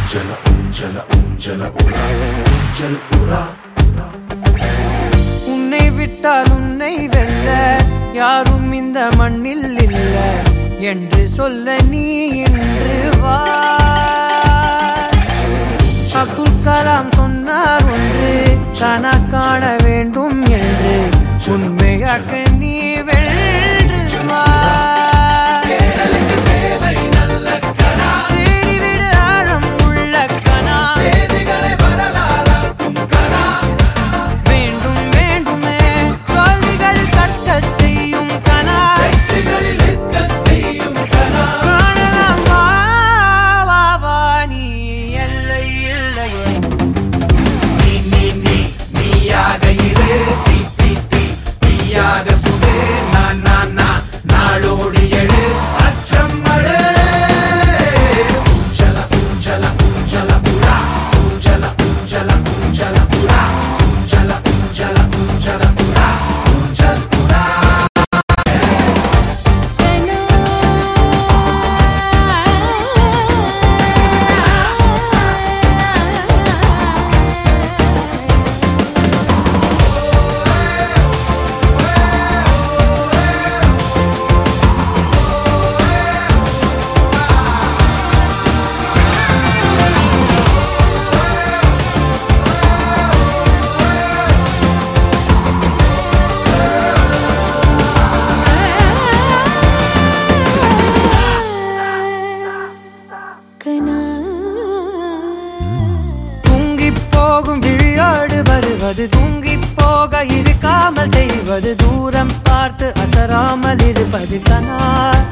ஊஞ்சல ஊஞ்சல ஊஞ்சல உலா ஊஞ்சல் உலா உன்னை விட்டால் உன்னை வெல்ல யாரும் இந்த மண்ணில் இல்ல என்று சொல்ல நீ இன்று வா அப்துல் கலாம் சொன்னார் ஒன்று தானா காண வேண்டும் என்று உண்மையாக்க நீ வென்று வா தேடிவிடு ஆழம் உள்ள கனா வேண்டும் வேண்டுமே தோல்விகள் கற்க செய்யும் கனா காணலாம் வா, வா, வா, நீ எல்லை இல்லையே நீ நீ நீ நீயாக இரு தீ தீ தீ தீயாக சுடு நான் நான் நான் நாளோடி எழு அச்சம் மழை ஊஞ்சல ஊஞ்சல ஊஞ்சல புறா ஊஞ்சல ஊஞ்சல ஊஞ்சல புறா ஊஞ்சல ஊஞ்சல ஊஞ்சல புறா ஊஞ்சல் புறா தூங்கிப் போகும் விழியோடு வருவது தூங்கிப் போக இருக்காமல் செய்வது தூரம் பார்த்து அசராமல் இருப்பது கனா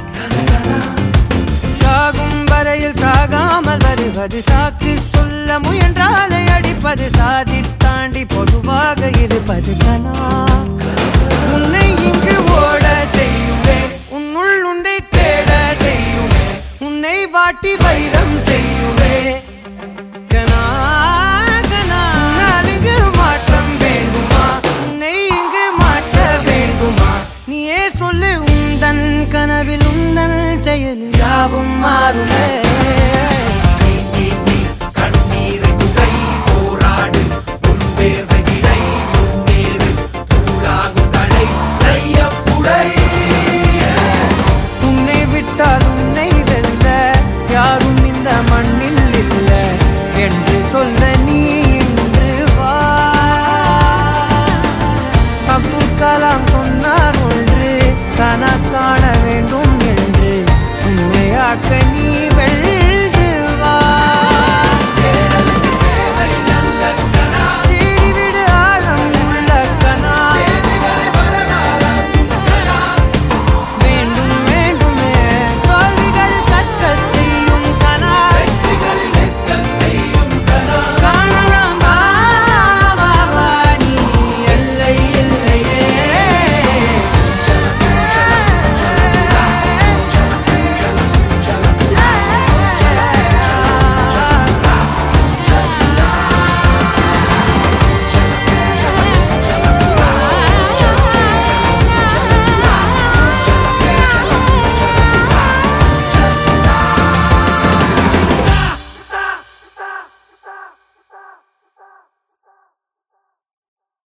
சாகும் வரையில் சாகாமல் வருவது சாக்கு சொல்ல முயன்றாலே அடிப்பது சாதி தாண்டி பொதுவாக இருப்பது கனா உன்னை இங்கு ஓட செய்யுமே உன்னுள் உன்னை தேட செய்யுமே உன்னை வாட்டி வைரம் செய்யுமே கனா, கனா, உன்னால் இங்கு மாற்றம் வேண்டுமா உன்னை இங்கு மாற்ற வேண்டுமா நீயே சொல்லு உந்தன் கனவில் உந்தன் செயலில் யாவும் மாறுமே நீ நீ நீ கண்ணீரை துகை போராடு உன் வேர்வை விடை முன்னேறு தூளாகும் தடை தையப்புடை உன்னை விட்டால் உன்னை வெல்ல யாரும் இந்த மண்ணில் இல்ல என்று சொல்ல நீ இன்று வா அப்துல் கலாம் சொன்னார் ஒன்று தன காண வேண்டும் என்று உண்மையாக்க நீ